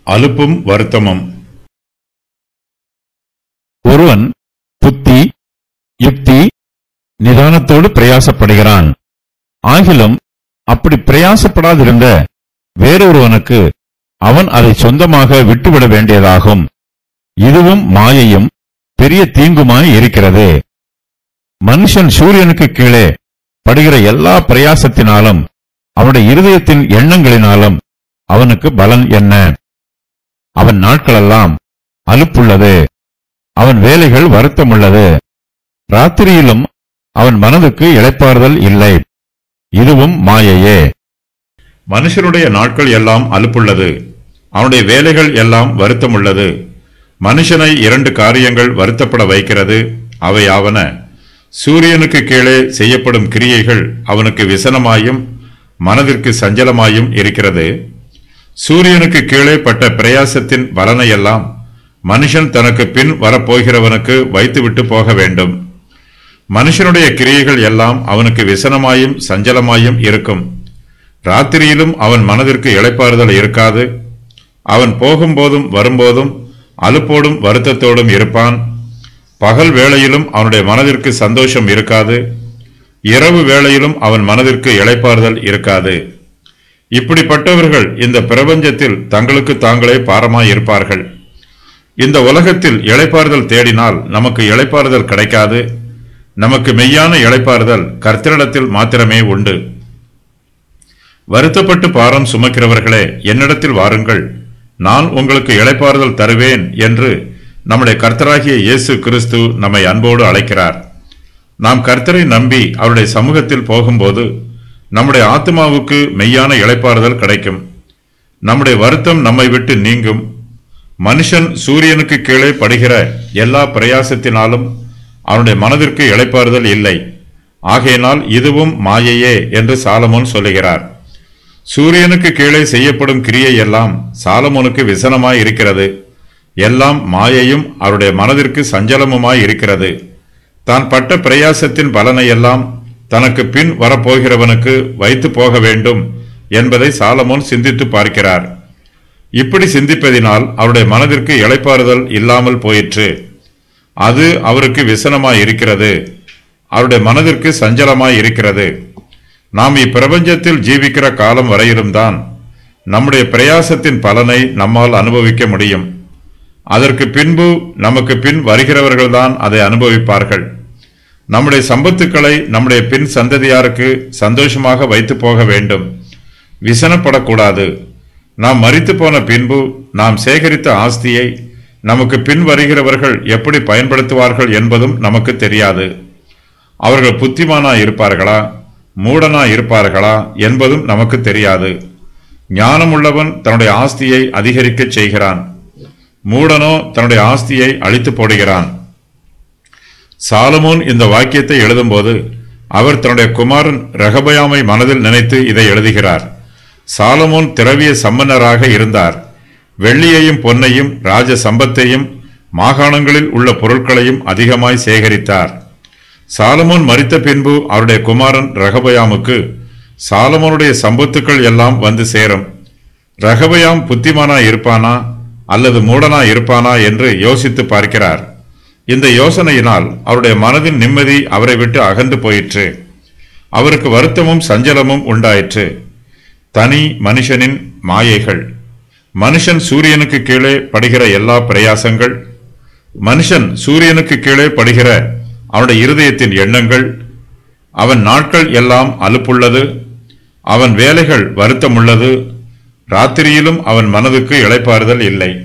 அலுப்பும் வருத்தமும் ஒருவன் புத்தி யுக்தி நிதானத்தோடு பிரயாசப்படுகிறான் ஆகிலும் அப்படி பிரயாசப்படாதிருந்த வேறொருவனுக்கு அவன் அதை சொந்தமாக விட்டுவிட வேண்டியதாகும் இதுவும் மாயையும் பெரிய தீங்குமாய் இருக்கிறது மனுஷன் சூரியனுக்கு கீழே படுகிற எல்லா பிரயாசத்தினாலும் அவனுடைய இருதயத்தின் எண்ணங்களினாலும் அவனுக்கு பலன் என்ன அவன் நாட்களெல்லாம் அலுப்புள்ளது அவன் வேலைகள் வருத்தமுள்ளது ராத்திரியிலும் அவன் மனதுக்கு இளைப்பாறுதல் இல்லை இதுவும் மாயையே மனுஷனுடைய நாட்கள் எல்லாம் அலுப்புள்ளது அவனுடைய வேலைகள் எல்லாம் வருத்தமுள்ளது மனுஷனை இரண்டு காரியங்கள் வருத்தப்பட வைக்கிறது அவையாவன சூரியனுக்கு கீழே செய்யப்படும் கிரியைகள் அவனுக்கு விசனமாயும் மனதிற்கு சஞ்சலமாயும் இருக்கிறது சூரியனுக்கு கீழே பட்ட பிரயாசத்தின் பலனையெல்லாம் மனுஷன் தனக்கு பின் வரப்போகிறவனுக்கு வைத்துவிட்டு போக வேண்டும் மனுஷனுடைய கிரியைகள் எல்லாம் அவனுக்கு விசனமாயும் சஞ்சலமாயும் இருக்கும் ராத்திரியிலும் அவன் மனதிற்கு இளைப்பாறுதல் இருக்காது அவன் போகும்போதும் வரும்போதும் அலுப்போடும் வருத்தத்தோடும் இருப்பான் பகல் வேளையிலும் அவனுடைய மனதிற்கு சந்தோஷம் இருக்காது இரவு வேளையிலும் அவன் மனதிற்கு இளைப்பாறுதல் இருக்காது இப்படிப்பட்டவர்கள் இந்த பிரபஞ்சத்தில் தங்களுக்கு தாங்களே பாரமாய் இருப்பார்கள் இந்த உலகத்தில் இளைப்பாறுதல் தேடினால் நமக்கு இளைப்பாறுதல் கிடைக்காது நமக்கு மெய்யான இளைப்பாறுதல் கர்த்தரிடத்தில் மாத்திரமே உண்டு வருத்தப்பட்டு பாரம் சுமக்கிறவர்களே என்னிடத்தில் வாருங்கள் நான் உங்களுக்கு இளைப்பாறுதல் தருவேன் என்று நம்முடைய கர்த்தராகிய இயேசு கிறிஸ்து நம்மை அன்போடு அழைக்கிறார் நாம் கர்த்தரை நம்பி அவருடைய சமூகத்தில் போகும்போது நம்முடைய ஆத்மாவுக்கு மெய்யான இளைப்பாறுதல் கிடைக்கும் நம்முடைய வருத்தம் நம்மை விட்டு நீங்கும் மனுஷன் சூரியனுக்கு கீழே படுகிற எல்லா பிரயாசத்தினாலும் அவனுடைய மனதிற்கு இளைப்பாறுதல் இல்லை ஆகையினால் இதுவும் மாயையே என்று சாலமோன் சொல்லுகிறார் சூரியனுக்கு கீழே செய்யப்படும் கிரியை எல்லாம் சாலமோனுக்கு விசனமாய் இருக்கிறது எல்லாம் மாயையும் அவருடைய மனதிற்கு சஞ்சலமுமாய் இருக்கிறது தான் பட்ட பிரயாசத்தின் பலனையெல்லாம் தனக்கு பின் வரப்போகிறவனுக்கு வைத்து போக வேண்டும் என்பதை சாலமோன் சிந்தித்து பார்க்கிறார் இப்படி சிந்திப்பதினால் அவருடைய மனதிற்கு இளைப்பாறுதல் இல்லாமல் போயிற்று அது அவருக்கு விசனமாய் இருக்கிறது அவருடைய மனதிற்கு சஞ்சலமாய் இருக்கிறது நாம் இப்பிரபஞ்சத்தில் ஜீவிக்கிற காலம் வரையிலும் தான் நம்முடைய பிரயாசத்தின் பலனை நம்மால் அனுபவிக்க முடியும் அதற்கு பின்பு நமக்கு பின் வருகிறவர்கள்தான் அதை அனுபவிப்பார்கள் நம்முடைய சம்பத்துக்களை நம்முடைய பின் சந்ததியாருக்கு சந்தோஷமாக வைத்து போக வேண்டும் விசனப்படக்கூடாது நாம் மரித்து போன பின்பு நாம் சேகரித்த ஆஸ்தியை நமக்கு பின் வருகிறவர்கள் எப்படி பயன்படுத்துவார்கள் என்பதும் நமக்கு தெரியாது அவர்கள் புத்திமானா இருப்பார்களா மூடனா இருப்பார்களா என்பதும் நமக்கு தெரியாது ஞானமுள்ளவன் தன்னுடைய ஆஸ்தியை அதிகரிக்கச் செய்கிறான் மூடனோ தன்னுடைய ஆஸ்தியை அழித்து போடுகிறான் சாலமோன் இந்த வாக்கியத்தை எழுதும்போது அவர் தன்னுடைய குமாரன் ரகபயாமை மனதில் நினைத்து இதை எழுதுகிறார் சாலமோன் திரவிய சம்பன்னராக இருந்தார் வெள்ளியையும் பொன்னையும் ராஜ சம்பத்தையும் மாகாணங்களில் உள்ள பொருட்களையும் அதிகமாய் சேகரித்தார் சாலமோன் மரித்த பின்பு அவருடைய குமாரன் ரகபயாமுக்கு சாலமோனுடைய சம்பத்துக்கள் எல்லாம் வந்து சேரும் ரகபயாம் புத்திமானா இருப்பானா அல்லது மூடனா இருப்பானா என்று யோசித்து பார்க்கிறார் இந்த யோசனையினால் அவருடைய மனதின் நிம்மதி அவரை விட்டு அகன்று போயிற்று அவருக்கு வருத்தமும் சஞ்சலமும் உண்டாயிற்று தனி மனுஷனின் மாயைகள் மனுஷன் சூரியனுக்கு கீழே படுகிற எல்லா பிரயாசங்கள் மனுஷன் சூரியனுக்கு கீழே படுகிற அவனுடைய இருதயத்தின் எண்ணங்கள் அவன் நாட்கள் எல்லாம் அலுப்புள்ளது அவன் வேலைகள் வருத்தமுள்ளது ராத்திரியிலும் அவன் மனதுக்கு இளைப்பாறுதல் இல்லை